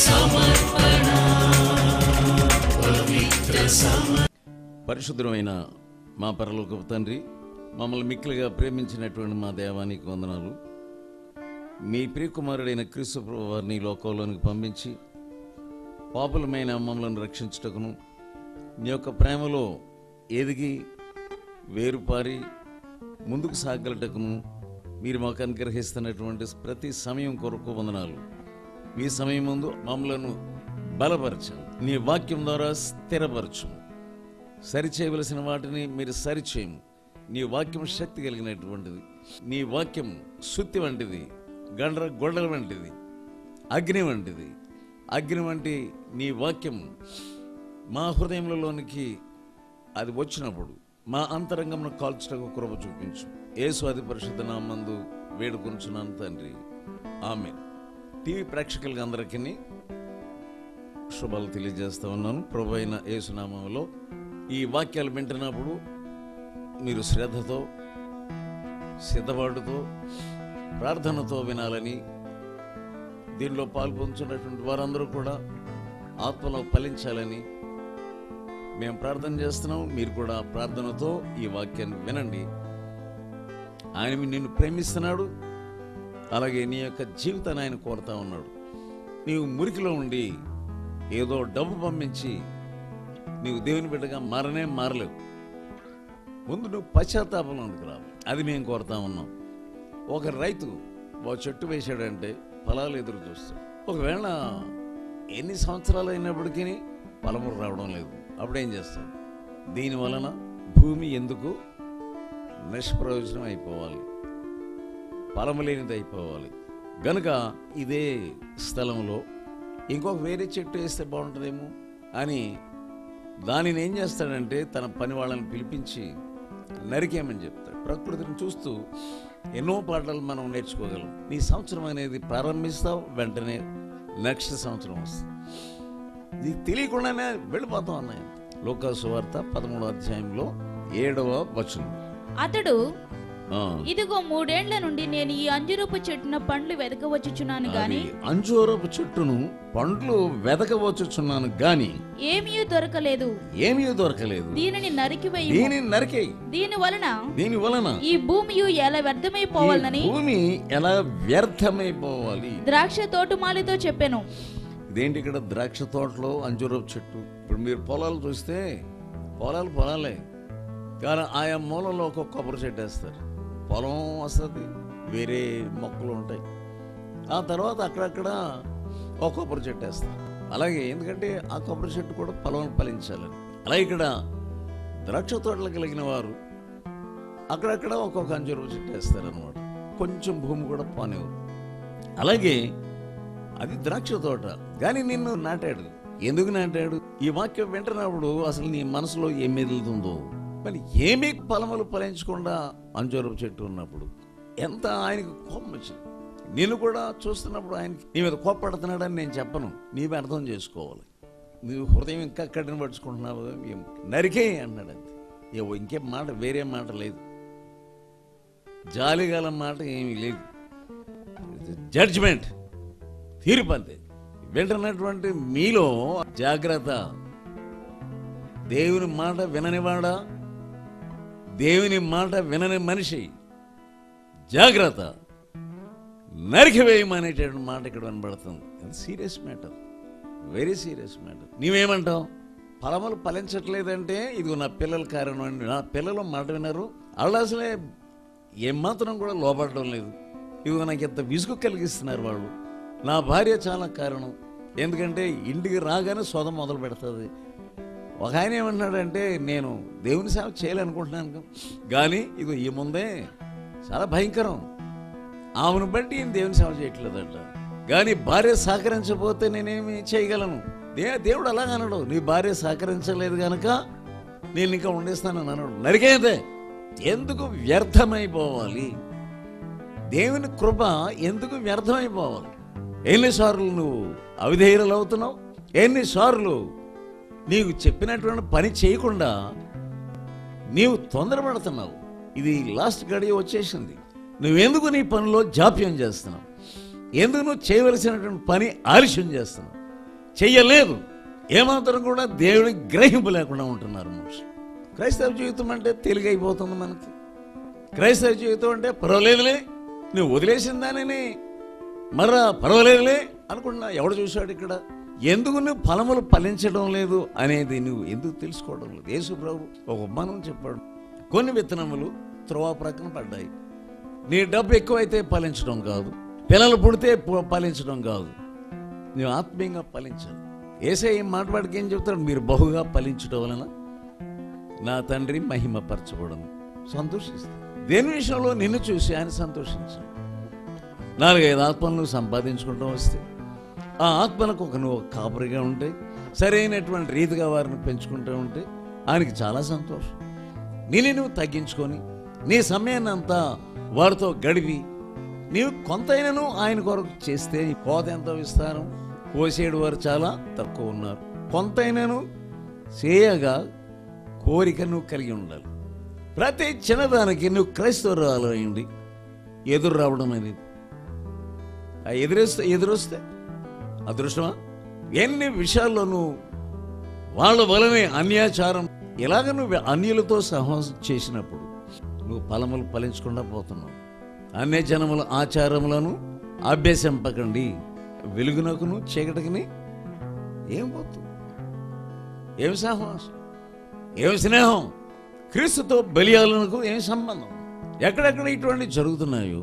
పరిశుద్ధమైన మా పరలోకపు తండ్రి మమ్మల్ని మిక్కిలిగా ప్రేమించినటువంటి మా దేవానికి వందనాలు మీ ప్రియకుమారుడైన క్రీస్తు ప్రభు వారిని ఈ లోకంలోనికి పంపించి పాపులమైన మమ్మల్ని రక్షించుటకును నీ యొక్క ప్రేమలో ఎదిగి వేరుపారి ముందుకు సాగలటకును మీరు మాకు అనుగ్రహిస్తున్నటువంటి ప్రతి సమయం కొరకు వందనాలు ఈ సమయం ముందు మమ్మలను బలపరచం నీ వాక్యం ద్వారా స్థిరపరచం సరిచేయవలసిన వాటిని మీరు సరిచేయము నీ వాక్యం శక్తి కలిగినటువంటిది నీ వాక్యం సుత్తి వంటిది గండ్ర గొడ్డల వంటిది అగ్ని వంటిది అగ్ని వంటి నీ వాక్యం మా హృదయంలోనికి అది వచ్చినప్పుడు మా అంతరంగంను కాల్చుటకు కృప చూపించు యేసు అతి పరిశుద్ధ నామందు వేడుకొంచున్నాను తండ్రి ఆమె టీవీ ప్రేక్షకులకి అందరికీ శుభాలు తెలియజేస్తా ఉన్నాను ప్రభు అయిన యేసునామంలో ఈ వాక్యాలు వింటున్నప్పుడు మీరు శ్రద్ధతో సిద్ధపాటుతో ప్రార్థనతో వినాలని దీనిలో పాల్పొంచున్నటువంటి వారందరూ కూడా ఆత్మలో ఫలించాలని మేము ప్రార్థన చేస్తున్నాం మీరు కూడా ప్రార్థనతో ఈ వాక్యాన్ని వినండి ఆయన నిన్ను ప్రేమిస్తున్నాడు అలాగే నీ యొక్క జీవితాన్ని ఆయన కోరుతా ఉన్నాడు నీవు మురికిలో ఉండి ఏదో డబ్బు పంపించి నీవు దేవుని బిడ్డగా మారనే మారలేవు ముందు నువ్వు పశ్చాత్తాపంలోనికి రావు అది మేము కోరుతా ఉన్నాం ఒక రైతు ఓ చెట్టు వేశాడంటే ఫలాలు ఎదురు చూస్తాడు ఒకవేళ ఎన్ని సంవత్సరాలు అయినప్పటికీ ఫలము రావడం లేదు అప్పుడేం చేస్తాడు దీని వలన భూమి ఎందుకు నిష్ప్రయోజనం అయిపోవాలి ఫలము లేనిది అయిపోవాలి గనుక ఇదే స్థలంలో ఇంకొక వేరే చెట్టు వేస్తే బాగుంటుందేమో అని దానిని ఏం చేస్తాడంటే తన పని వాళ్ళని పిలిపించి నరికేమని చెప్తాడు ప్రకృతిని చూస్తూ ఎన్నో పాటలు మనం నేర్చుకోగలం నీ సంవత్సరం అనేది ప్రారంభిస్తావు వెంటనే నెక్స్ట్ సంవత్సరం వస్తుంది నీకు తెలియకుండానే వెళ్ళిపోతాం అన్నాయి లోకాసు వార్త పదమూడో అధ్యాయంలో ఏడవ వచనం అతడు ఆ, ఇదిగో మూడేండ్ల నుండి నేను ఈ అంజురపు చెట్టున పండ్లు వెదకవచ్చుచున్నాను గాని అది అంజూరపు చెట్టును పండ్లు వెదకవచ్చుచున్నాను గాని ఏమీ దొరకలేదు ఏమీ దొరకలేదు దీనిని నరికివేయి దీనిని నరికేయి దీని వలన దీని వలన ఈ భూమి ఎలా వ్యర్థమైపోవాలని ఈ భూమి ఎలా వ్యర్థమైపోవాలి ద్రాక్ష తోటమాలితో చెప్పాను ఇదేంటి ఇక్కడ ద్రాక్ష తోటలో అంజూరపు చెట్టు ఇప్పుడు మీరు పొలాలు చూస్తే పొలాలు పొలాలే కానీ ఆయా మూలలో ఒక కొబ్బరి చెట్టు వేస్తారు పొలం వస్తుంది వేరే మొక్కలు ఉంటాయి ఆ తర్వాత అక్కడక్కడ ఒక కొబ్బరి చెట్టు వేస్తారు అలాగే ఎందుకంటే ఆ కొబ్బరి చెట్టు కూడా పొలం ఫలించాలని అలాగే ఇక్కడ ద్రాక్ష తోటలు కలిగిన వారు అక్కడక్కడ ఒక్కొక్క అంజూరపు చెట్టు వేస్తారనమాట కొంచెం భూమి కూడా పోనివ్వరు అలాగే అది ద్రాక్ష తోట కానీ నిన్ను నాటాడు ఎందుకు నాటాడు ఈ వాక్యం వింటున్నప్పుడు అసలు నీ మనసులో ఏం మెదులుతుందో మరి ఏమీ ఫలములు ఫలించకుండా అంజూరపు చెట్టు ఉన్నప్పుడు ఎంత ఆయనకు కోపం వచ్చింది నేను కూడా చూస్తున్నప్పుడు ఆయనకి నీ మీద కోపడుతున్నాడని నేను చెప్పను నీవే అర్థం చేసుకోవాలి నువ్వు హృదయం ఇంకా కఠిన పడుచుకుంటున్నావు ఏం నరికే అన్నాడు అంతే ఏవో ఇంకేం మాట వేరే మాట లేదు జాలిగల మాట ఏమీ లేదు జడ్జిమెంట్ తీర్పు అంతే వింటున్నటువంటి మీలో జాగ్రత్త దేవుని మాట విననివాడా దేవుని మాట వినని మనిషి జాగ్రత్త నరికివేయమనేటువంటి మాట ఇక్కడ వినబడుతుంది అది serious matter very serious matter నీవేమంటావు ఫలములు ఫలించట్లేదంటే ఇదిగో నా పిల్లల కారణం అండి నా పిల్లలు మాట వినరు వాళ్ళు అసలే ఏమాత్రం కూడా లోపడడం లేదు ఇదిగో నాకు ఎంత విసుగు కలిగిస్తున్నారు వాళ్ళు నా భార్య చాలా కారణం ఎందుకంటే ఇంటికి రాగానే సోదం మొదలు పెడుతుంది ఒక ఆయన ఏమన్నాడంటే నేను దేవుని సేవ చేయాలనుకుంటున్నాను కానీ ఇదిగో ఈ ముందే చాలా భయంకరం ఆమెను బట్టి ఈయన దేవుని సేవ చేయట్లేదట కానీ భార్య సహకరించకపోతే నేనేమి చేయగలను దే దేవుడు అలాగ అనడు నీ భార్య సహకరించలేదు గనక నేను ఇంకా ఉండేస్తానని అనడు నరికేదే ఎందుకు వ్యర్థమైపోవాలి దేవుని కృప ఎందుకు వ్యర్థమైపోవాలి ఎన్నిసార్లు నువ్వు అవిధేయులు అవుతున్నావు ఎన్నిసార్లు నీకు చెప్పినటువంటి పని చేయకుండా నీవు తొందరపడుతున్నావు ఇది లాస్ట్ గడియ వచ్చేసింది నువ్వెందుకు నీ పనిలో జాప్యం చేస్తున్నావు ఎందుకు నువ్వు చేయవలసినటువంటి పని ఆలస్యం చేస్తున్నావు చెయ్యలేదు ఏమాత్రం కూడా దేవుడి గ్రహింపు లేకుండా ఉంటున్నారు మనుషులు క్రైస్తవ జీవితం అంటే తేలిగైపోతుంది మనకి క్రైస్తవ జీవితం అంటే పర్వాలేదులే నువ్వు వదిలేసిన దానిని మర్రా పర్వాలేదులే అనుకుంటున్నా ఎవడు చూశాడు ఇక్కడ ఎందుకు నువ్వు ఫలములు ఫలించడం లేదు అనేది నువ్వు ఎందుకు తెలుసుకోవడం లేదు యేసు ప్రభు ఒక ఉపమానం చెప్పాడు కొన్ని విత్తనములు త్రోవ ప్రక్కన పడ్డాయి నీ డబ్బు ఎక్కువైతే ఫలించడం కాదు పిల్లలు పుడితే పు- ఫలించడం కాదు నువ్వు ఆత్మీయంగా ఫలించాలి ఏసే ఏం మాట్లాడికి ఏం చెప్తాడు మీరు బహుగా ఫలించడం వలన నా తండ్రి మహిమపరచబడను సంతోషిస్తాను దేని విషయంలో నిన్ను చూసి ఆయన సంతోషించాడు నాలుగైదు ఆత్మలను సంపాదించుకుంటూ వస్తే ఆ ఆత్మలకు ఒక నువ్వు ఒక కాపరిగా ఉంటే సరైనటువంటి రీతిగా వారిని పెంచుకుంటూ ఉంటే ఆయనకి చాలా సంతోషం నిన్ను నువ్వు తగ్గించుకొని నీ సమయాన్ని అంతా వారితో గడిపి నీవు కొంతైనను ఆయన కొరకు చేస్తే నీ కోత ఎంతో విస్తారం కోసేడు వారు చాలా తక్కువ ఉన్నారు కొంతైనను చేయగా కోరిక నువ్వు కలిగి ఉండాలి ప్రతి చిన్నదానికి నువ్వు క్రైస్తవురాలు అయ్యండి ఎదురు రావడం అనేది ఆ ఎదురేస్తే ఎదురొస్తే అదృష్టమా ఎన్ని విషయాల్లోనూ వాళ్ళ వలనే అన్యాచారం ఇలాగ నువ్వు అన్యులతో సహవాసం చేసినప్పుడు నువ్వు ఫలములు ఫలించకుండా పోతున్నావు అన్య జనముల ఆచారములను అభ్యసింపకండి వెలుగునకును చీకటికిని ఏం పోతుంది ఏం సహవాసం ఏం స్నేహం క్రీస్తుతో బలియాలకు ఏం సంబంధం ఎక్కడెక్కడ ఇటువంటి జరుగుతున్నాయో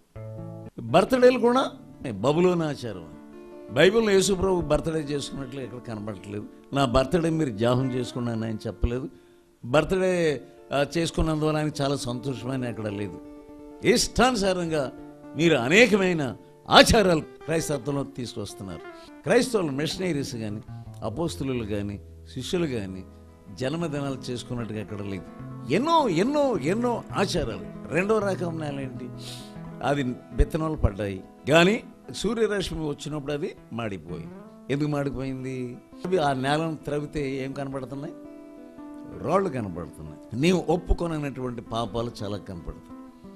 బర్త్డేలు కూడా బబులోని ఆచారం బైబిల్లో యేసుప్రభు బర్త్డే చేసుకున్నట్లు ఎక్కడ కనబడట్లేదు నా బర్త్డే మీరు జాహం చేసుకున్నాను ఆయన చెప్పలేదు బర్త్డే ఆ, చేసుకున్నందువల్ల ఆయనకు చాలా సంతోషమైన ఎక్కడ లేదు ఇష్టానుసారంగా మీరు అనేకమైన ఆచారాలు క్రైస్తత్వంలో తీసుకొస్తున్నారు క్రైస్తవులు మిషనరీస్ కానీ అపోస్తులు కానీ శిష్యులు కానీ జన్మదినాలు చేసుకున్నట్టుగా ఎక్కడ లేదు ఎన్నో ఎన్నో ఎన్నో ఆచారాలు రెండో రకం నేల ఏంటి అది విత్తనాలు పడ్డాయి కానీ సూర్యరశ్మి వచ్చినప్పుడు అది మాడిపోయింది ఎందుకు మాడిపోయింది అవి ఆ నేలను త్రవితే ఏం కనబడుతున్నాయి రాళ్ళు కనబడుతున్నాయి నీవు ఒప్పుకొనటువంటి పాపాలు చాలా కనపడుతున్నాయి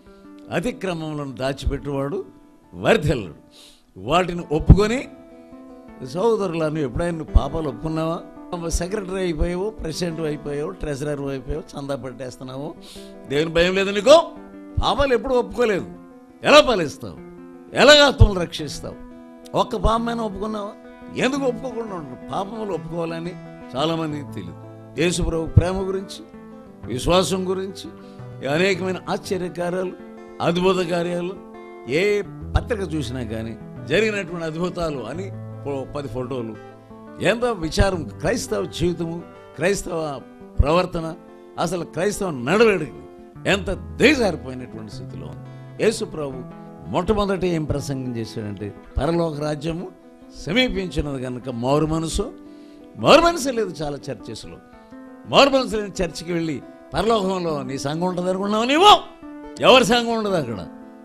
అతిక్రమంలో దాచిపెట్టేవాడు వర్ధిల్లడు వాటిని ఒప్పుకొని సహోదరులా నువ్వు ఎప్పుడైనా నువ్వు పాపాలు ఒప్పుకున్నావా సెక్రటరీ అయిపోయావు ప్రెసిడెంట్ అయిపోయావు ట్రెజరర్ అయిపోయావు చందా పట్టేస్తున్నావు దేవుని భయం లేదు నీకు పాపాలు ఎప్పుడు ఒప్పుకోలేదు ఎలా పాలిస్తావు ఎలాగ ఆత్మలు రక్షిస్తావు ఒక్క పాపమైన ఒప్పుకున్నావా ఎందుకు ఒప్పుకోకుండా ఉంటారు పాపములు ఒప్పుకోవాలని చాలామందికి తెలియదు యేసుప్రభు ప్రేమ గురించి విశ్వాసం గురించి అనేకమైన ఆశ్చర్యకార్యాలు అద్భుత కార్యాలు ఏ పత్రిక చూసినా కానీ జరిగినటువంటి అద్భుతాలు అని ఓ పది ఫోటోలు ఎంతో విచారం క్రైస్తవ జీవితము క్రైస్తవ ప్రవర్తన అసలు క్రైస్తవ నడవడికి ఎంత దిగజారిపోయినటువంటి స్థితిలో ఉంది యేసు ప్రభు మొట్టమొదట ఏం ప్రసంగం చేశాడంటే పరలోక రాజ్యము సమీపించినది కనుక మారు మనసు మారు మనసు లేదు చాలా చర్చెస్లో మారు మనసు లేని చర్చికి వెళ్ళి పరలోకంలో నీ సంఘం ఉంటుంది అనుకున్నావు నీవు ఎవరి సంఘం ఉండదు అక్కడ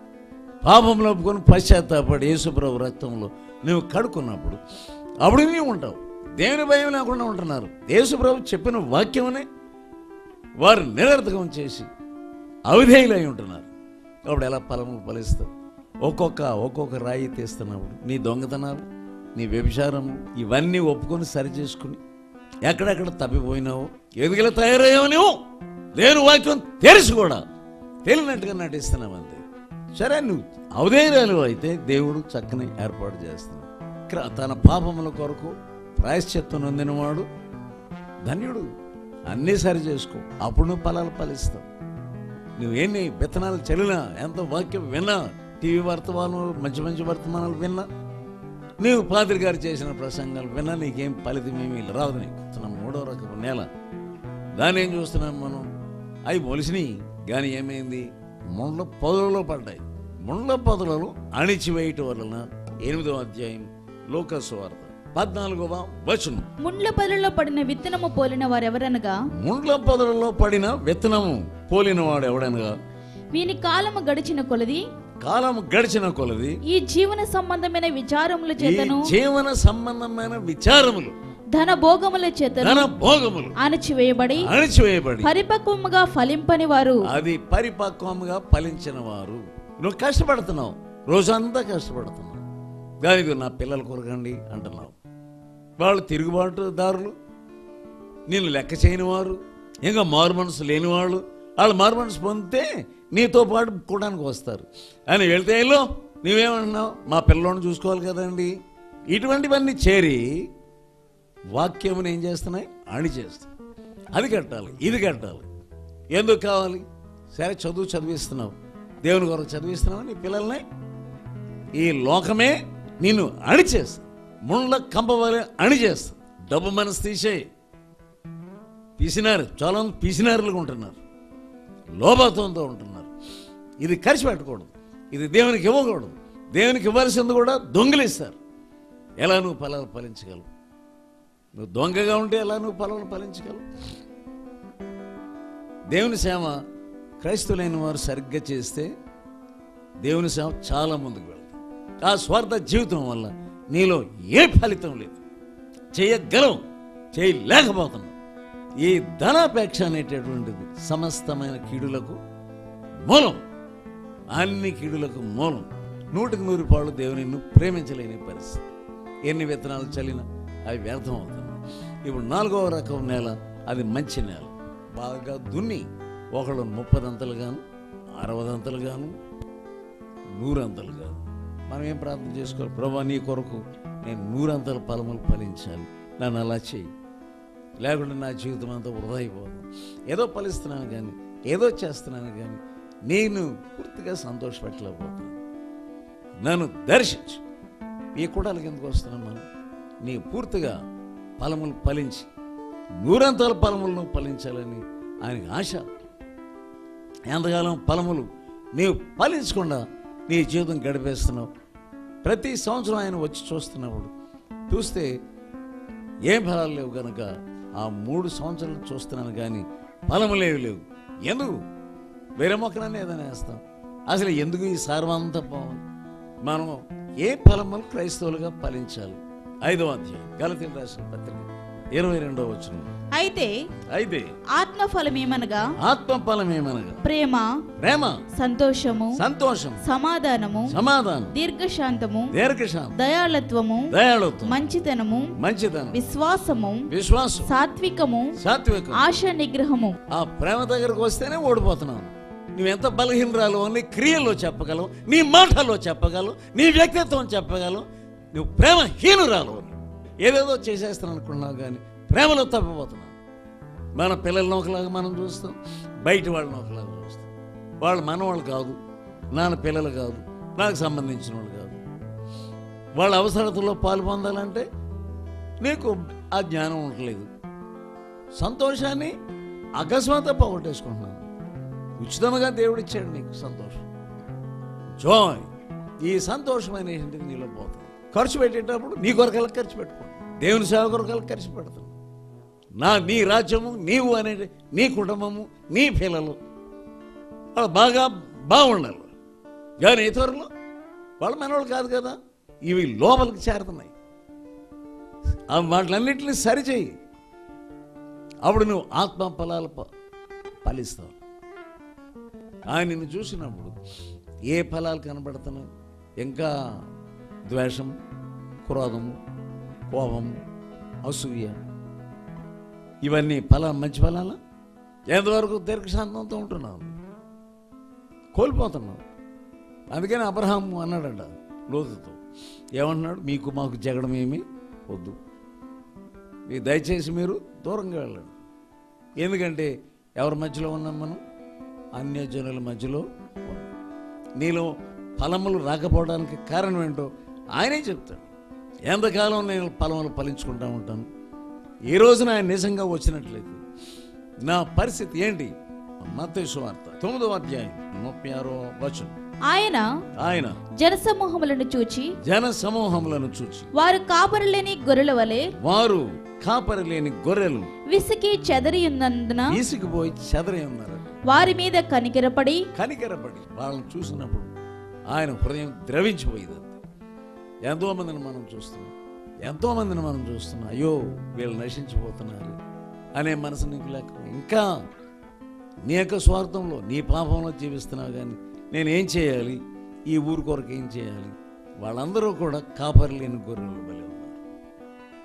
పాపంలో ఒప్పుకొని పశ్చాత్తాపడి యేసుప్రభు రక్తంలో నువ్వు కడుక్కున్నప్పుడు అప్పుడు నీవు ఉంటావు దేవుని భయం లేకుండా ఉంటున్నారు యేసుప్రభు చెప్పిన వాక్యమనే వారు నిరర్థకం చేసి అవిధేయులై ఉంటున్నారు అప్పుడు ఎలా ఫలము ఫలిస్తావు ఒక్కొక్క ఒక్కొక్క రాయి తీస్తున్నప్పుడు నీ దొంగతనాలు నీ వ్యభిచారం ఇవన్నీ ఒప్పుకొని సరి చేసుకుని ఎక్కడెక్కడ తప్పిపోయినావు ఎదుగుల తయారయ్యావు నువ్వు లేని వాక్యం తెలుసు కూడా తెలియనట్టుగా నటిస్తున్నావు అంతే సరే నువ్వు అవధేయురాలు అయితే దేవుడు చక్కని ఏర్పాటు చేస్తున్నాడు క్ర- తన పాపముల కొరకు ప్రాయశ్చిత్తం నొందినవాడు ధన్యుడు అన్నీ సరి చేసుకో అప్పుడు నువ్వు ఫలాలు ఫలిస్తావు నువ్వేన్ని విత్తనాలు చల్లినా ఎంత వాక్యం విన్నా టీవీ వర్తమానాలు మంచి మంచి వర్తమానాలు విన్నా నీవు పాత్రి గారు చేసిన ప్రసంగాలు విన్నా నీకేం ఫలితం ఏమీ రాదు నీకు తన మూడో రకపు నేల దాన్ని ఏం చూస్తున్నాం మనం అవి మొలిసినాయి కానీ ఏమైంది ముండ్ల పొదలలో పడ్డాయి ముండ్ల పొదలలో అణిచివేయటం వలన ఎనిమిదవ అధ్యాయం లోకసు వార్త పద్నాలుగవ వచనం ముండ్ల పొదలలో పడిన విత్తనము పోలిన వారెవరనగా ముండ్ల పొదలలో పడిన విత్తనము పోలినవాడు ఎవడనగా వీని కాలము గడిచిన కొలది కాలం గడిచిన కొలది ఈ జీవన సంబంధమైన విచారముల ఈ చేతను జీవన సంబంధమైన విచారములు ధన భోగముల చేతను ధన భోగములు అణచివేయబడి అణిచివేయబడి పరిపక్వముగా ఫలింపని వారు అది పరిపక్వముగా ఫలించిన వారు నువ్వు కష్టపడుతున్నావు రోజంతా కష్టపడుతున్నావు దానికి నా పిల్లల కొరకండి అంటున్నావు వాళ్ళు తిరుగుబాటుదారులు నేను లెక్క చేయని వారు ఇంకా మారు మనసు లేని వాళ్ళు వాళ్ళు మారు మనసు పొందితే నీతో పాటు కూడానికి వస్తారు అని వెళ్తే వెళ్ళు నీవేమన్నావు మా పిల్లోని చూసుకోవాలి కదండి ఇటువంటివన్నీ చేరి వాక్యమును ఏం చేస్తున్నాయి అణి చేస్తాయి అది కట్టాలి ఇది కట్టాలి ఎందుకు కావాలి సరే చదువు చదివిస్తున్నావు దేవుని కొరకు చదివిస్తున్నావు నీ పిల్లల్ని ఈ లోకమే నిన్ను అణిచేస్తా ముళ్ళ కంపవలే అణిచేస్తా డబ్బు మనసు తీసేయి పిసినారు చాలా మంది పిసినారులుగా ఉంటున్నారు లోభత్వంతో ఉంటున్నారు ఇది ఖర్చు పెట్టకూడదు ఇది దేవునికి ఇవ్వకూడదు దేవునికి ఇవ్వాల్సింది కూడా దొంగిలిస్తారు ఎలా నువ్వు ఫలాలు ఫలించగలవు నువ్వు దొంగగా ఉంటే ఎలా నువ్వు ఫలాలు ఫలించగలవు దేవుని సేవ క్రైస్తవులైన వారు సరిగ్గా చేస్తే దేవుని సేవ చాలా ముందుకు వెళ్తుంది ఆ స్వార్థ జీవితం వల్ల నీలో ఏ ఫలితం లేదు చేయగలం చేయలేకపోతున్నాం ఈ ధనాపేక్ష అనేటటువంటిది సమస్తమైన కీడులకు మూలం అన్ని కీడులకు మూలం నూటికి నూరు పాళ్ళు దేవుని నువ్వు ప్రేమించలేని పరిస్థితి ఎన్ని విత్తనాలు చల్లినా అవి వ్యర్థం అవుతున్నాయి ఇప్పుడు నాలుగవ రకం నేల అది మంచి నేల బాగా దున్ని ఒకళ్ళు ముప్పదంతలు గాను అరవదంతలు గాను నూరంతలు గాను మనం ఏం ప్రార్థన చేసుకోవాలి ప్రభా నీ కొరకు నేను నూరంతల ఫలములు ఫలించాలి నన్ను అలా చేయి లేకుంటే నా జీవితం అంతా వృధా అయిపోతుంది ఏదో ఫలిస్తున్నాను కానీ ఏదో చేస్తున్నాను కానీ నేను పూర్తిగా సంతోషపెట్టలేకపోతున్నాను నన్ను దర్శించు ఈ కూడాలకి ఎందుకు వస్తున్నాం మనం నీ పూర్తిగా ఫలములు ఫలించి నూరంతల ఫలములను ఫలించాలని ఆయనకి ఆశ ఎంతకాలం ఫలములు నీవు ఫలించకుండా నీ జీవితం గడిపేస్తున్నావు ప్రతి సంవత్సరం ఆయన వచ్చి చూస్తున్నప్పుడు చూస్తే ఏం ఫలాలు లేవు కనుక ఆ మూడు సంవత్సరాలు చూస్తున్నాను కానీ ఫలములేవి లేవు ఎందుకు వేరే మొక్కనన్నా ఏదైనా వేస్తాం అసలు ఎందుకు ఈ సార్వంతా పోవాలి మనం ఏ ఫలములు క్రైస్తవులుగా ఫలించాలి ఐదవ అధ్యాయం గలతీల రాసిన పత్రిక ఇరవై రెండవ వచ్చిన అయితే అయితే ఆత్మఫలం ఏమనగా ఆత్మ ఫలం ఏమనగా ప్రేమ ప్రేమ సంతోషము సంతోషం సమాధానము సమాధానం దీర్ఘశాంతము దీర్ఘశాంతం దయాళత్వము దయాళుత్వం మంచితనము మంచితనం విశ్వాసము విశ్వాసం సాత్వికము సాత్వికం ఆశ నిగ్రహము ఆ ప్రేమ దగ్గరకు వస్తేనే ఓడిపోతున్నావు నువ్వెంత బలహీనరాలు నీ క్రియల్లో చెప్పగలవు నీ మాటల్లో చెప్పగలవు నీ వ్యక్తిత్వం చెప్పగలవు నువ్వు ప్రేమహీనురాలు అని. ఏదేదో చేసేస్తాను అనుకున్నావు కానీ ప్రేమలో తప్పిపోతున్నావు మన పిల్లల్ని ఒకలాగా మనం చూస్తాం బయట వాళ్ళని ఒకలాగా చూస్తాం వాళ్ళు మనవాళ్ళు కాదు నాన్న పిల్లలు కాదు నాకు సంబంధించిన వాళ్ళు కాదు వాళ్ళ అవసరతలో పాలు పొందాలంటే నీకు ఆ జ్ఞానం ఉండలేదు సంతోషాన్ని అకస్మాత్తుగా పోగొట్టేసుకుంటున్నాను ఉచితంగా దేవుడు ఇచ్చాడు నీకు సంతోషం జాయ్ ఈ సంతోషం అనేటువంటిది నీలో పోతుంది ఖర్చు పెట్టేటప్పుడు నీ కొరకల్లా ఖర్చు పెట్టుకో దేవుని సేవ కొరకల్లా ఖర్చు పెడతాను నా నీ రాజ్యము నీవు అనే నీ కుటుంబము నీ పిల్లలు వాళ్ళు బాగా బాగుండాలి కానీ ఇతరులు వాళ్ళు మనవాళ్ళు కాదు కదా ఇవి లోపలికి చేరుతున్నాయి ఆ వాటిలన్నింటినీ సరిచేయి అప్పుడు నువ్వు ఆత్మ ఫలాలు ప- ఫలిస్తావు ఆయన నిన్ను చూసినప్పుడు ఏ ఫలాలు కనబడుతున్నాయి ఇంకా ద్వేషం క్రోధము కోపము అసూయ ఇవన్నీ ఫల మంచి ఫలాలా ఎంతవరకు దీర్ఘశాంతంతో ఉంటున్నావు కోల్పోతున్నావు అందుకని అబ్రహాం అన్నాడంట లోతుతో ఏమంటున్నాడు మీకు మాకు జగడం ఏమీ వద్దు మీ దయచేసి మీరు దూరంగా వెళ్ళండి ఎందుకంటే ఎవరి మధ్యలో ఉన్నాం మనం అన్యజనుల మధ్యలో ఉన్నాం. నీలో ఫలములు రాకపోవడానికి కారణం ఏంటో ఆయనే చెప్తాడు ఎంతకాలం నేను ఫలములు ఫలించుకుంటా ఉంటాను ఈ రోజున ఆయన నిజంగా వచ్చినట్లయితే నా పరిస్థితి ఏంటి మత్తయి సువార్త తొమ్మిదవ అధ్యాయం ముప్పై ఆరో వచనం ఆయన ఆయన జనసమూహములను చూచి జన సమూహములను చూచి వారు కాపరులేని గొర్రెల వలె వారు కాపరి లేని గొర్రెలు విసికి చెదరియున్నందున ఈసికిపోయి చెదరై ఉన్నారు వారి మీద కనికెరపడి కనికరపడి వాళ్ళని చూసినప్పుడు ఆయన హృదయం ద్రవించిపోయేది ఎంతో మందిని మనం చూస్తున్నాం ఎంతో మందిని మనం చూస్తున్నాం అయ్యో వీళ్ళు నశించిపోతున్నారు అనే మనసు నీకు లేక ఇంకా నీ యొక్క స్వార్థంలో నీ పాపంలో జీవిస్తున్నావు కానీ నేను ఏం చేయాలి ఈ ఊరు కొరకు ఏం చేయాలి వాళ్ళందరూ కూడా కాపరి లేని గొర్రెలు వలె ఉన్నారు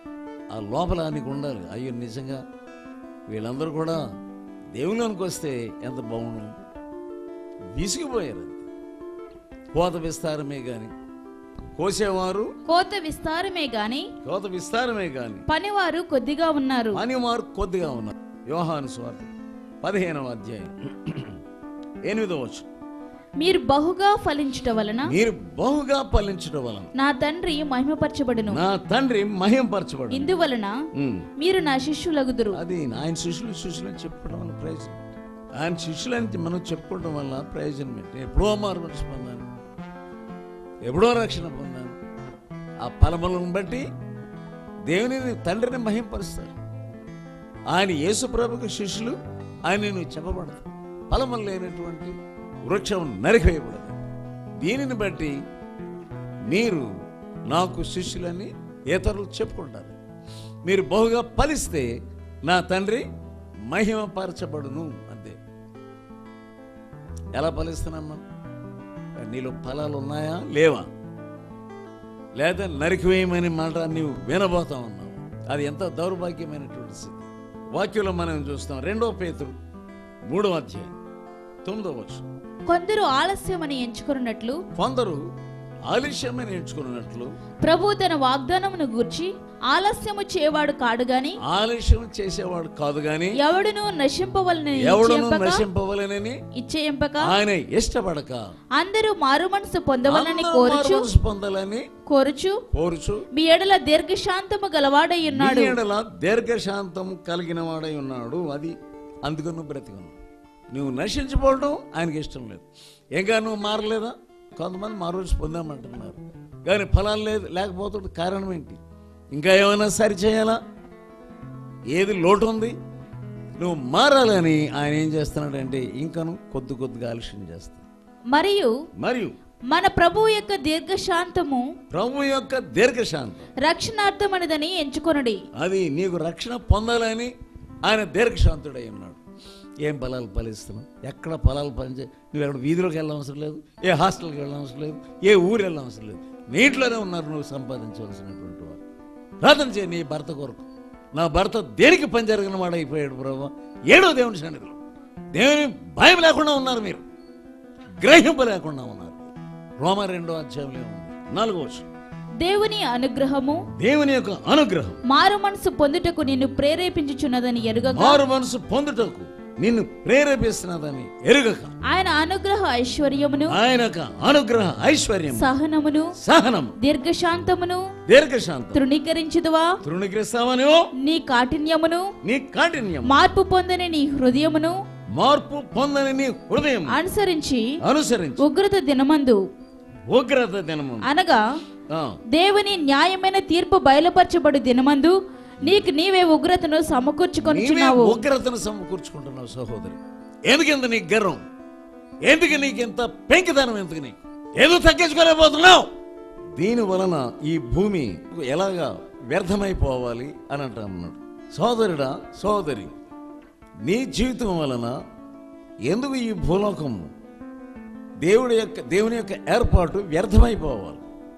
ఆ లోపల నీకు ఉండాలి అయ్యో నిజంగా వీళ్ళందరూ కూడా దేవుళ్ళనికి వస్తే ఎంత బాగుండు విసిగిపోయారు అంతే కోత విస్తారమే గాని కోసేవారు కోత విస్తారమే గాని కోత విస్తారమే గాని పనివారు కొద్దిగా ఉన్నారు పనివారు కొద్దిగా ఉన్నారు యోహాను స్వార్థ పదిహేనవ అధ్యాయం ఎనిమిదవ వచ్చు మీరు బహుగా ఫలించుట వలన మీరు బహుగా ఫలించడం వలన నా తండ్రి మహిమపరచబడును నా తండ్రి మహింపరచబడు ఇందువలన మీరు నా శిష్యులగుదురు అది ఆయన శిష్యులు శిష్యులు అని చెప్పుకోవడం వల్ల ప్రయోజనం ఆయన శిష్యులని మనం చెప్పుకోవడం వల్ల ప్రయోజనం ఏంటి ఎప్పుడో మారు మనసు పొందాను ఎప్పుడో రక్షణ పొందాను ఆ ఫలములను బట్టి దేవుని తండ్రిని మహింపరుస్తారు ఆయన యేసు ప్రభుకు శిష్యులు ఆయన నువ్వు చెప్పబడదు ఫలములు లేనటువంటి వృక్షం నరికివేయబడదు దీనిని బట్టి మీరు నాకు శిష్యులని ఇతరులు చెప్పుకుంటారు మీరు బహుగా ఫలిస్తే నా తండ్రి మహిమపరచబడును అంతే ఎలా ఫలిస్తున్నాం మనం నీలో ఫలాలు ఉన్నాయా లేవా లేదా నరికివేయమని మాట నీవు వినబోతా ఉన్నావు అది ఎంత దౌర్భాగ్యమైనటువంటి స్థితి వాక్యంలో మనం చూస్తాం రెండో పేతురు మూడో అధ్యాయం తొమ్మిదో వచ్చు కొందరు ఆలస్యమని ఎంచుకున్నట్లు కొందరు ఆలస్యమని ఎంచుకున్నట్లు ప్రభు తన వాగ్దానమును గూర్చి ఆలస్యము చేయవాడు కాడు గాని ఆలస్యం చేసేవాడు కాదు గాని ఎవడును నశింపవలనని ఎవడను ఇచ్చేయంపక నశింపవలనని ఇచ్చేయంపక ఆయన ఇష్టపడక అందరూ మారు మనసు పొందవలని అందరూ కోరుచు మారుమనసు పొందాలని కోరుచు కోరుచు మీ ఎడల దీర్ఘశాంతము గలవాడై ఉన్నాడు నీ ఎడల దీర్ఘశాంతం కలిగిన వాడై ఉన్నాడు అది అందుకు నువ్వు బ్రతికున్నావు నువ్వు నశించిపోవడం ఆయనకి ఇష్టం లేదు ఇంకా నువ్వు మారలేదా కొంతమంది మారోజు పొందామంటున్నారు కానీ ఫలాలు లేదు లేకపోతే కారణం ఏంటి ఇంకా ఏమైనా సరి చేయాలా ఏది లోటు ఉంది నువ్వు మారాలని ఆయన ఏం చేస్తున్నాడంటే ఇంకను కొద్ది కొద్దిగా ఆలస్యం చేస్తాడు మరియు మరియు మన ప్రభు యొక్క దీర్ఘశాంతము ప్రభు యొక్క దీర్ఘశాంతం రక్షణార్థమనిదని ఎంచుకొనడి అది నీకు రక్షణ పొందాలని ఆయన దీర్ఘశాంతుడై ఉన్నాడు ఏం ఫలాలు ఫలిస్తున్నావు ఎక్కడ ఫలాలు పనిచే నువ్వు ఎక్కడ వీధిలోకి వెళ్ళవసరం లేదు ఏ హాస్టల్కి వెళ్ళవసరం లేదు ఏ ఊరు వెళ్ళవసరం లేదు నీటిలోనే ఉన్నారు నువ్వు సంపాదించవలసినటువంటి వారు ప్రార్థన చేయి నీ భర్త కొరకు నా భర్త దేనికి పని జరిగిన వాడు అయిపోయాడు ప్రభు ఏడో దేవుని సన్నిధిలో దేవుని భయం లేకుండా ఉన్నారు మీరు గ్రహింపు లేకుండా ఉన్నారు రోమ రెండో అధ్యాయంలో ఉంది నాలుగో వచ్చు దేవుని అనుగ్రహము దేవుని యొక్క అనుగ్రహం మారు మనసు పొందుటకు నిన్ను ప్రేరేపించుచున్నదని ఎరుగగా మారు మనసు పొందుటకు నిన్ను ప్రేరేపిస్తున్నదని ఎరుగక ఆయన అనుగ్రహ ఐశ్వర్యమును ఆయన యొక్క అనుగ్రహ ఐశ్వర్యం సహనమును సహనం దీర్ఘశాంతమును దీర్ఘశాంతం తృణీకరించుదువా తృణీకరిస్తామని నీ కాఠిన్యమును నీ కాఠిన్యం మార్పు పొందని నీ హృదయమును మార్పు పొందని నీ హృదయం అనుసరించి అనుసరించి ఉగ్రత దినమందు ఉగ్రత దినము అనగా ఆ, దేవుని న్యాయమైన తీర్పు బయలుపరచబడు దినమందు నీకు నీవే ఉగ్రతను నీవే సమకూర్చుకొనిచున్నావు ఉగ్రతను సమకూర్చుకుంటున్నావు సహోదరి ఎందుకింత నీకు గర్వం ఎందుకు నీకు ఇంత పెంకితనం ఎందుకు నీకు ఏదో తగ్గించుకోలేకపోతున్నావు దీని వలన ఈ భూమి ఎలాగా వ్యర్థమైపోవాలి అని అంటున్నాడు సోదరుడా సోదరి నీ జీవితం వలన ఎందుకు ఈ భూలోకం దేవుడి యొక్క దేవుని యొక్క ఏర్పాటు వ్యర్థమైపోవాలి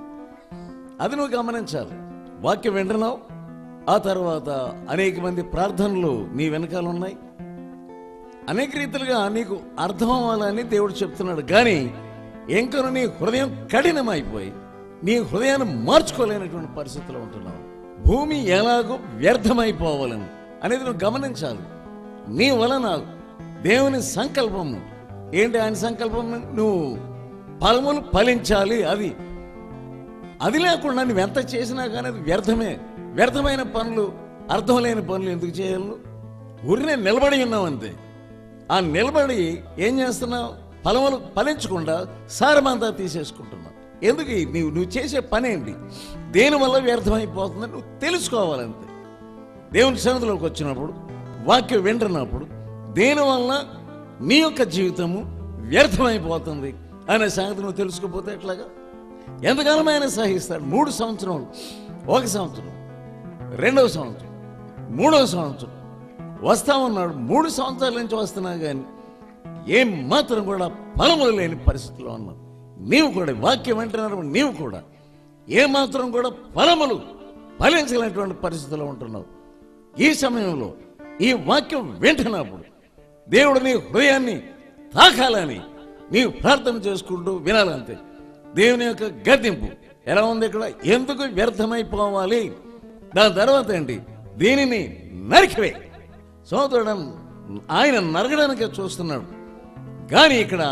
అది నువ్వు గమనించాలి వాక్యం వింటున్నావు ఆ తర్వాత అనేక మంది ప్రార్థనలు నీ వెనకాల ఉన్నాయి అనేక రీతిలుగా నీకు అర్థం అవ్వాలని దేవుడు చెప్తున్నాడు కానీ ఇంకను నీ హృదయం కఠినమైపోయి నీ హృదయాన్ని మార్చుకోలేనటువంటి పరిస్థితిలో ఉంటున్నావు భూమి ఎలాగో వ్యర్థమైపోవాలని అనేది నువ్వు గమనించాలి నీ వలన దేవుని సంకల్పము ఏంటి ఆయన సంకల్పం నువ్వు ఫలములు ఫలించాలి అది అది లేకుండా నువ్వు ఎంత చేసినా కానీ అది వ్యర్థమే వ్యర్థమైన పనులు అర్థం లేని పనులు ఎందుకు చేయాలి ఊరినే నిలబడి ఉన్నావు అంతే ఆ నిలబడి ఏం చేస్తున్నావు ఫలములు ఫలించకుండా సారమంతా తీసేసుకుంటున్నావు ఎందుకు ఈ నువ్వు నువ్వు చేసే పని ఏంటి దేనివల్ల వ్యర్థమైపోతుందని నువ్వు తెలుసుకోవాలంతే దేవుని సన్నిధిలోకి వచ్చినప్పుడు వాక్యం వింటున్నప్పుడు దేనివల్ల నీ యొక్క జీవితము వ్యర్థమైపోతుంది అనే సంగతి నువ్వు తెలుసుకోపోతే ఎట్లాగా ఎంతకాలం ఆయన సహిస్తాడు మూడు సంవత్సరాలు ఒక సంవత్సరం రెండవ సంవత్సరం మూడవ సంవత్సరం వస్తా ఉన్నాడు మూడు సంవత్సరాల నుంచి వస్తున్నా కానీ ఏం మాత్రం కూడా ఫలములు లేని పరిస్థితిలో ఉన్నావు నీవు కూడా వాక్యం వింటున్నారు నీవు కూడా ఏ మాత్రం కూడా ఫలములు ఫలించలేనటువంటి పరిస్థితిలో ఉంటున్నావు ఈ సమయంలో ఈ వాక్యం వింటున్నప్పుడు దేవుడు నీ హృదయాన్ని తాకాలని నీవు ప్రార్థన చేసుకుంటూ వినాలంతే దేవుని యొక్క గద్దింపు ఎలా ఉంది ఇక్కడ ఎందుకు వ్యర్థమైపోవాలి దాని తర్వాత ఏంటి దీనిని నరికివే సోదరుడు ఆయన నరగడానికే చూస్తున్నాడు కానీ ఇక్కడ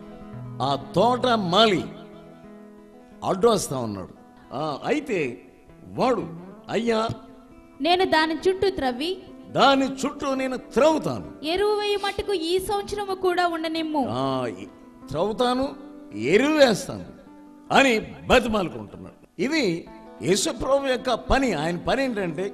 ఆ తోట మాలి అడ్డు వస్తా ఉన్నాడు ఆ, అయితే వాడు అయ్యా నేను దాని చుట్టూ త్రవ్వి దాని చుట్టూ నేను త్రవ్వుతాను ఎరువు వేయి మట్టుకు ఈ సంవత్సరము కూడా ఉండనిమ్ము ఆ, త్రవ్వుతాను ఎరువు వేస్తాను అని బతిమాలుకుంటున్నాడు ఇది యేసుప్రభు యొక్క పని ఆయన పని ఏంటంటే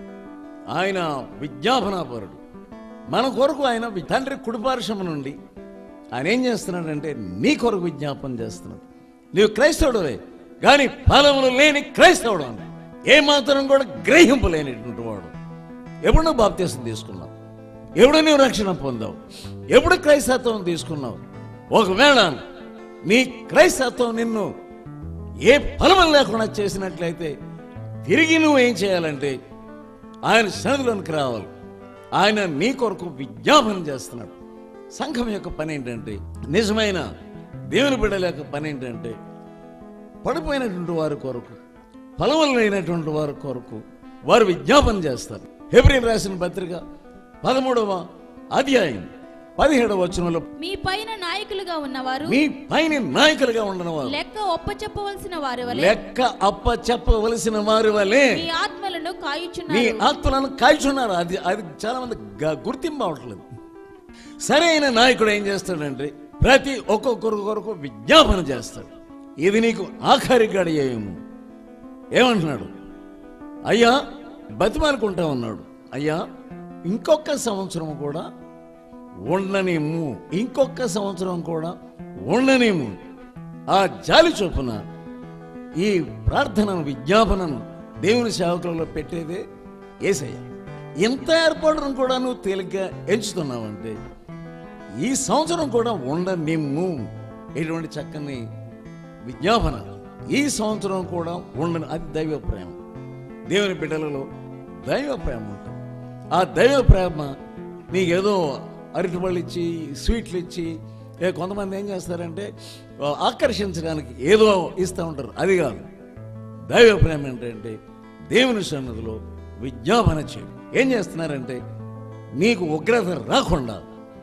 ఆయన విజ్ఞాపనాపరుడు మన కొరకు ఆయన వి- తండ్రి కుడిపార్శ్వం నుండి ఆయన ఏం చేస్తున్నాడంటే నీ కొరకు విజ్ఞాపన చేస్తున్నాడు నీవు క్రైస్తవుడువే కానీ ఫలములు లేని క్రైస్తవుడు అని ఏ మాత్రం కూడా గ్రహింపు లేనిటువంటి వాడు ఎప్పుడు నువ్వు బాప్తీసం తీసుకున్నావు ఎప్పుడు నువ్వు రక్షణ పొందావు ఎప్పుడు క్రైస్తత్వం తీసుకున్నావు ఒకవేళ నీ క్రైస్తత్వం నిన్ను ఏ ఫలము లేకుండా చేసినట్లయితే తిరిగి నువ్వు ఏం చేయాలంటే ఆయన సన్నిధిలోనికి రావాలి ఆయన నీ కొరకు విజ్ఞాపన చేస్తున్నాడు సంఘం యొక్క పని ఏంటంటే నిజమైన దేవుని బిడ్డల యొక్క పని ఏంటంటే పడిపోయినటువంటి వారి కొరకు ఫలములు లేనటువంటి వారి కొరకు వారు విజ్ఞాపన చేస్తారు హెబ్రిల్ రాసిన పత్రిక పదమూడవ అధ్యాయం పదిహేడవ వచనంలో మీ పైన నాయకులుగా ఉన్నవారు మీ పైన నాయకులుగా ఉండని వారు లెక్క ఒప్ప చెప్పవలసిన వారి వలె లెక్క అప్ప చెప్పవలసిన వారి వలె మీ ఆత్మలను నీ కాయుచున్నారు ఆత్మలను కాల్చున్నారు అది అది చాలా మంది గ- గుర్తింపు అవట్లేదు సరైన నాయకుడు ఏం చేస్తాడంటే ప్రతి ఒక్కొక్కరు కొరకు విజ్ఞాపన చేస్తాడు ఇది నీకు ఆఖరి గడియేమో ఏమంటున్నాడు అయ్యా బతిమాలుకుంటా ఉన్నాడు అయ్యా ఇంకొక సంవత్సరం కూడా ఉండనేము ఇంకొక సంవత్సరం కూడా ఉండనేము ఆ జాలి చొప్పున ఈ ప్రార్థనను విజ్ఞాపనను దేవుని సేవకులలో పెట్టేదే ఏసయ్య ఇంత ఏర్పాటును కూడా నువ్వు తేలిగ్గా ఎంచుతున్నావంటే ఈ సంవత్సరం కూడా ఉండనిమ్ము ఇటువంటి చక్కని విజ్ఞాపన ఈ సంవత్సరం కూడా ఉండని అది దైవ ప్రేమ దేవుని బిడ్డలలో దైవ ప్రేమ ఉంటుంది ఆ దైవ ప్రేమ నీకేదో అరటిపళ్ళు ఇచ్చి స్వీట్లు ఇచ్చి ఏ కొంతమంది ఏం చేస్తారంటే ఆ, ఆకర్షించడానికి ఏదో ఇస్తూ ఉంటారు అది కాదు దైవ ప్రేమ ఏంటంటే దేవుని సన్నిధిలో విజ్ఞాపన చేయడం ఏం చేస్తున్నారంటే నీకు ఉగ్రత రాకుండా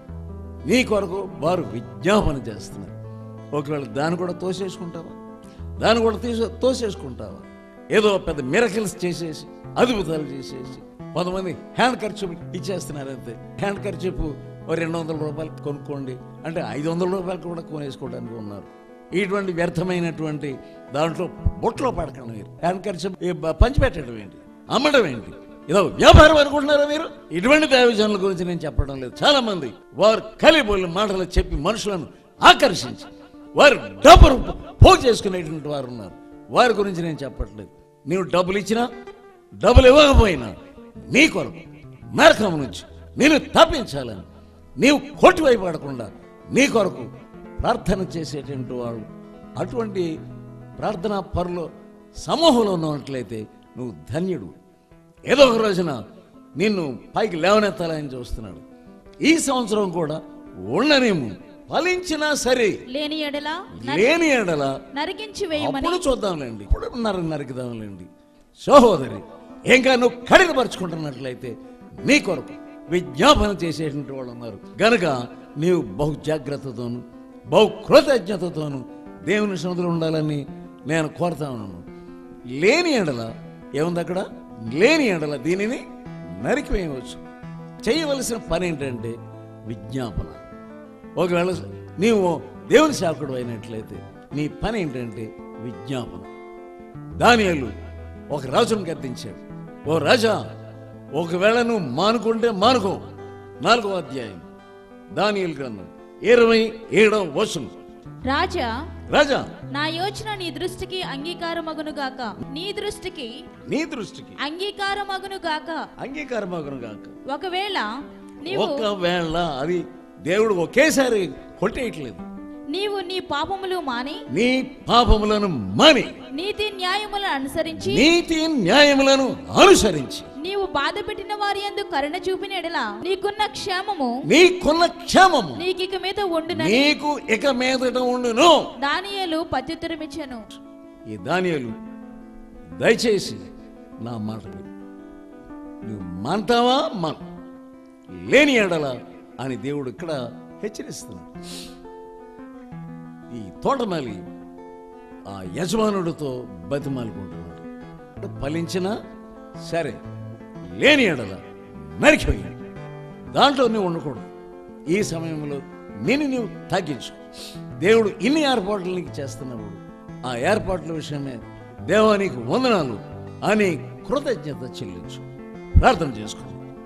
నీ కొరకు వారు విజ్ఞాపన చేస్తున్నారు ఒకవేళ దాన్ని కూడా తోసేసుకుంటావా దాన్ని కూడా తీసే తోసేసుకుంటావా ఏదో పెద్ద మిరకల్స్ చేసేసి అద్భుతాలు చేసేసి కొంతమంది హ్యాండ్ ఖర్చు ఇచ్చేస్తున్నారు అంతే హ్యాండ్ ఖర్చు ఓ రెండు వందల రూపాయలు కొనుక్కోండి అంటే ఐదు వందల రూపాయలు కూడా కొనేసుకోవడానికి ఉన్నారు ఇటువంటి వ్యర్థమైనటువంటి దాంట్లో బొట్లో పడకండి మీరు హ్యాండ్ ఖర్చు పంచిపెట్టడం ఏంటి అమ్మడం ఏంటి ఇదో వ్యాపారం అనుకుంటున్నారా మీరు ఇటువంటి దైవజనుల గురించి నేను చెప్పడం లేదు చాలా మంది వారు కలిబోలిన మాటలు చెప్పి మనుషులను ఆకర్షించి వారు డబ్బులు పోగు చేసుకునేటువంటి వారు ఉన్నారు వారి గురించి నేను చెప్పట్లేదు నీవు డబ్బులు ఇచ్చినా డబ్బులు ఇవ్వకపోయినా నీ కొరకు నరకం నుంచి నేను తప్పించాలని నీవు కొట్టివైపడకుండా నీ కొరకు ప్రార్థన చేసేటువంటి వాళ్ళు అటువంటి ప్రార్థనా పరులు సమూహంలో ఉన్నట్లయితే నువ్వు ధన్యుడు ఏదో ఒక రోజున నిన్ను పైకి లేవనెత్తాలని చూస్తున్నాడు ఈ సంవత్సరం కూడా ఉండనేము ఫలించినా సరే లేని ఎడల లేని ఎడల నరికించి వేయమని అప్పుడు చూద్దాంలేండి ఇప్పుడు నర నరికిదాంలేండి సహోదరి ఇంకా నువ్వు కఠినపరుచుకుంటున్నట్లయితే నీ కొరకు విజ్ఞాపన చేసేటువంటి వాళ్ళు ఉన్నారు గనుక నీవు బహు జాగ్రత్తతోను బహు కృతజ్ఞతతోను దేవుని సముద్రం ఉండాలని నేను కోరుతా ఉన్నాను లేని ఎడల ఏముంది అక్కడ లేని ఎడల దీనిని నరికివేయవచ్చు చేయవలసిన పని ఏంటంటే విజ్ఞాపన ఒకవేళ నీవు దేవుని సేవకుడు అయినట్లయితే నీ పని ఏంటంటే విజ్ఞాపన దానియాలు ఒక రాజును గద్దించాడు ఓ రాజా ఒకవేళ నువ్వు మానుకుంటే మానుకో నాలుగో అధ్యాయం దానియలు గ్రంథం ఇరవై ఏడవ వచనం రాజా రాజా నా యోచన నీ దృష్టికి అంగీకారమగును గాక నీ దృష్టికి నీ దృష్టికి అంగీకారమగును గాక అంగీకారమగును గాక ఒకవేళ నీవు ఒకవేళ అది దేవుడు ఒకేసారి కొట్టేయట్లేదు నీవు నీ పాపములు మాని నీ పాపములను మాని నీతి న్యాయములను అనుసరించి నీతి న్యాయములను అనుసరించి నీవు బాధ పెట్టిన వారి యందు కరుణ చూపిన ఎడల నీకున్న క్షేమము నీకున్న క్షేమము నీకిక మీద ఉండునని నీకు ఇక మీదట ఉండును దానియేలు ప్రత్యుత్తరమిచ్చాను ఈ దానియలు దయచేసి నా మాట విను నువ్వు మాంటావా మాన్ లేని ఎడల అని దేవుడు ఇక్కడ హెచ్చరిస్తున్నాడు ఈ తోటమాలి ఆ యజమానుడితో బతిమాలుకుంటున్నాడు ఫలించినా సరే లేని ఎడల నరికిపోయాడు దాంట్లో నువ్వు ఉండకూడదు ఈ సమయంలో నిన్ను నువ్వు తగ్గించు దేవుడు ఇన్ని ఏర్పాట్లు నీకు చేస్తున్నప్పుడు ఆ ఏర్పాట్ల విషయమే దేవానికి వందనాలు అని కృతజ్ఞత చెల్లించు ప్రార్థన చేసుకో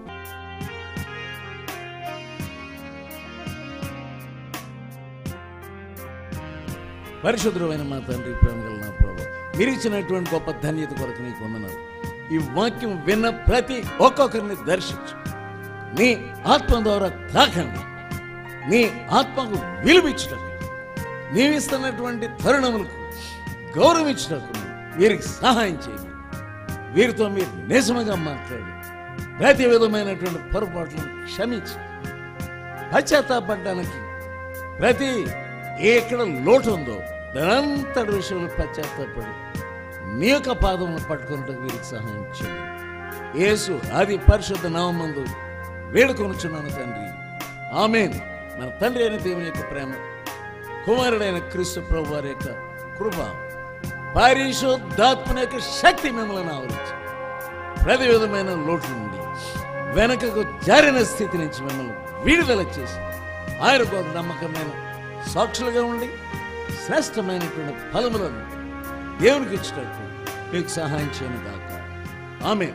పరిశుద్ధమైన మా తండ్రి ప్రేమ గల నా ప్రభు మీరు ఇచ్చినటువంటి గొప్ప ధన్యత కొరకు నీకు వందనాలు ఈ వాక్యం విన్న ప్రతి ఒక్కొక్కరిని దర్శించు నీ ఆత్మ ద్వారా తాకండి నీ ఆత్మకు విలువించటం నీవిస్తున్నటువంటి తరుణములకు గౌరవించటకు వీరికి సహాయం చేయండి వీరితో మీరు నిజముగా మాట్లాడి ప్రతి విధమైనటువంటి పొరపాట్లను క్షమించి పశ్చాత్తాపడడానికి ప్రతి ఎక్కడ లోటు ఉందో దానంతటి విషయంలో పశ్చాత్తాపడి నీ యొక్క పాదములు పట్టుకున్నట్టు వీరికి సహాయం చేయండి యేసు ఆది పరిశుద్ధ నామందు వేడుకొనుచున్నాను తండ్రి ఆమెన్ మన తండ్రి అయిన దేవుని యొక్క ప్రేమ కుమారుడైన క్రీస్తు ప్రభు వారి యొక్క కృప పరిశుద్ధాత్మని యొక్క శక్తి మిమ్మల్ని ఆవరించి ప్రతి విధమైన లోటు నుండి వెనకకు జారిన స్థితి నుంచి మిమ్మల్ని విడుదల చేసి ఆయన కొరకు నమ్మకమైన సాక్షులుగా ఉండి శ్రేష్టమైనటువంటి ఫలములను దేవునికి ఇచ్చినట్టు మీకు సహాయం చేయను కాక ఆమె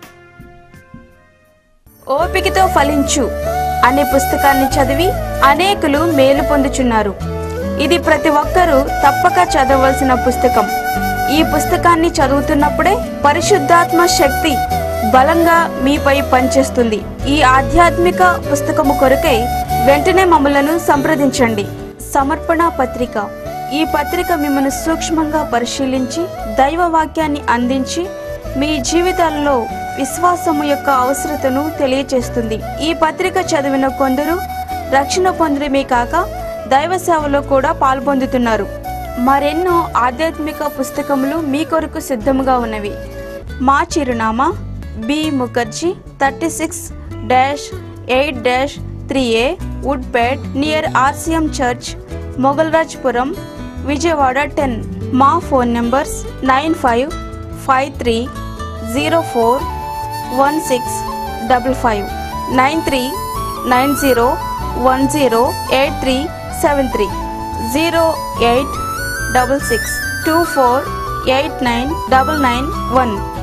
ఓపికతో ఫలించు అనే పుస్తకాన్ని చదివి అనేకులు మేలు పొందుచున్నారు ఇది ప్రతి ఒక్కరూ తప్పక చదవలసిన పుస్తకం ఈ పుస్తకాన్ని చదువుతున్నప్పుడే పరిశుద్ధాత్మ శక్తి బలంగా మీపై పనిచేస్తుంది ఈ ఆధ్యాత్మిక పుస్తకము కొరకై వెంటనే మమ్మలను సంప్రదించండి సమర్పణ పత్రిక ఈ పత్రిక మిమ్మల్ని సూక్ష్మంగా పరిశీలించి దైవ వాక్యాన్ని అందించి మీ జీవితాల్లో విశ్వాసము యొక్క అవసరతను తెలియచేస్తుంది ఈ పత్రిక చదివిన కొందరు రక్షణ పొందడమే కాక దైవ సేవలో కూడా పాల్పొందుతున్నారు మరెన్నో ఆధ్యాత్మిక పుస్తకములు మీ కొరకు సిద్ధముగా ఉన్నవి మా చిరునామా B Mukherjee thirty six dash eight dash three A Woodpet near R C M church Mogalrajpuram Vijayawada ten మా phone numbers nine five five three zero four one six double five nine three nine zero one zero eight three seven three zero eight double six two four eight nine double nine one